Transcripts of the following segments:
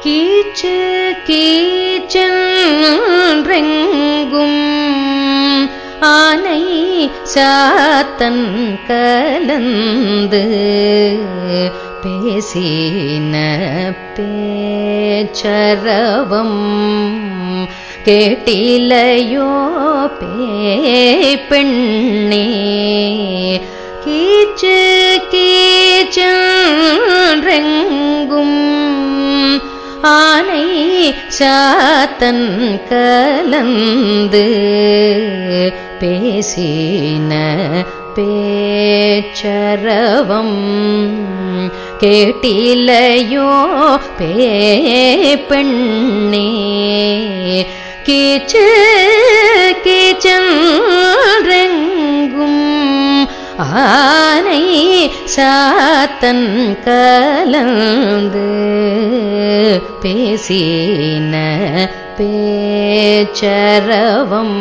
கீச்சு கீச்சென்றெங்கும் ஆனை சாத்தன் கலந்து பேசின பேச்சரவம் கேட்டிலையோ பேய் பெண்ணே கீச்சு கீச்சென்றெங்கும் ஆனை சாத்தன் கலந்து பேசின பேச்சரவம் கேட்டிலையோ பேய் பெண்ணே கீச்சு கீச்சென்றெங்கும் ஆனை சாத்தன் கலந்து பேசின பேச்சரவம்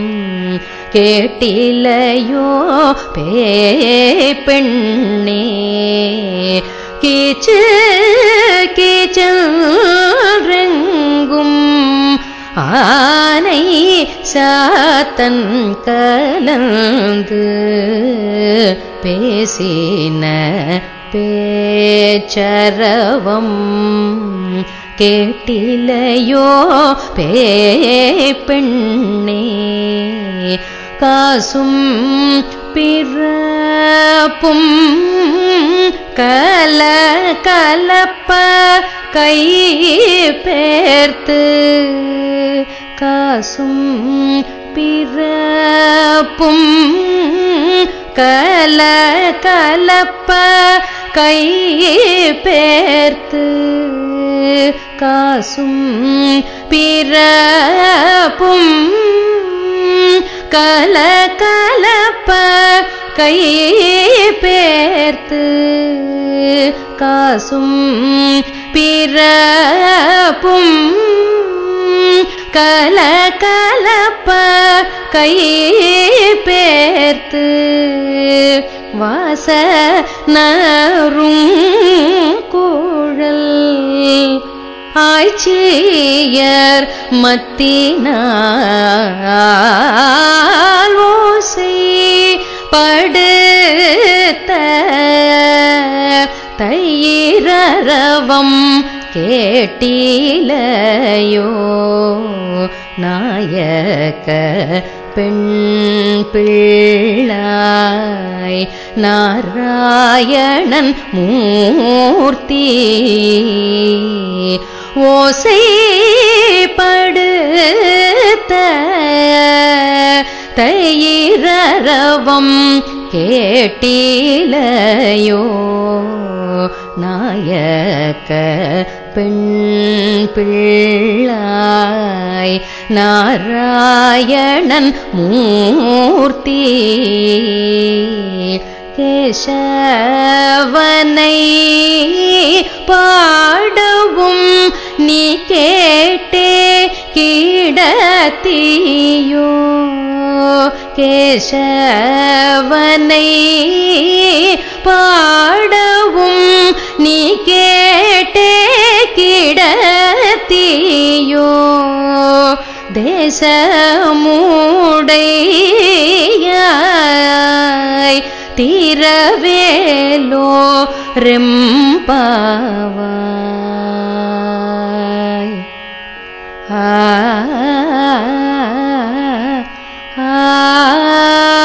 கேட்டிலையோ பேய் பெண்ணே கீச்சு கீச்சென்றெங்கும் ஆனை சாத்தன் கலந்து பேசின பேச்சரவம் கேட்டிலையோ பேய் பெண்ணே காசும் பிறப்பும் கல கலப்ப கை பேர்த்து காசும் பிறப்பும் கல கலப்ப கை பேர்த்து காசும் பிறப்பும் கல கலப்ப கை பேர்த்து காசும் பிறப்பும் கல கலப்ப கை பேர்த்து வாச நரும் குழல் ஆய்ச்சியர் மத்தினால் ஓசை படுத்த தையிரவம் கேட்டிலையோ நாயக்க பெண் பிள்ளாய் நாராயணன் மூர்த்தி ஓசை படுத்த தையிரவம் கேட்டிலையோ நாயக்க பெண் பிள்ளாய் நாராயணன் மூர்த்தி கேசவனை பாடவும் நீ கேட்டே கிடத்தியோ கேசவனை பாடவும் நீ கேட்டே கிடத்தியோ தேசமூடையாய் திரவேலோ ரெம்பாவாய் ஆ ஆ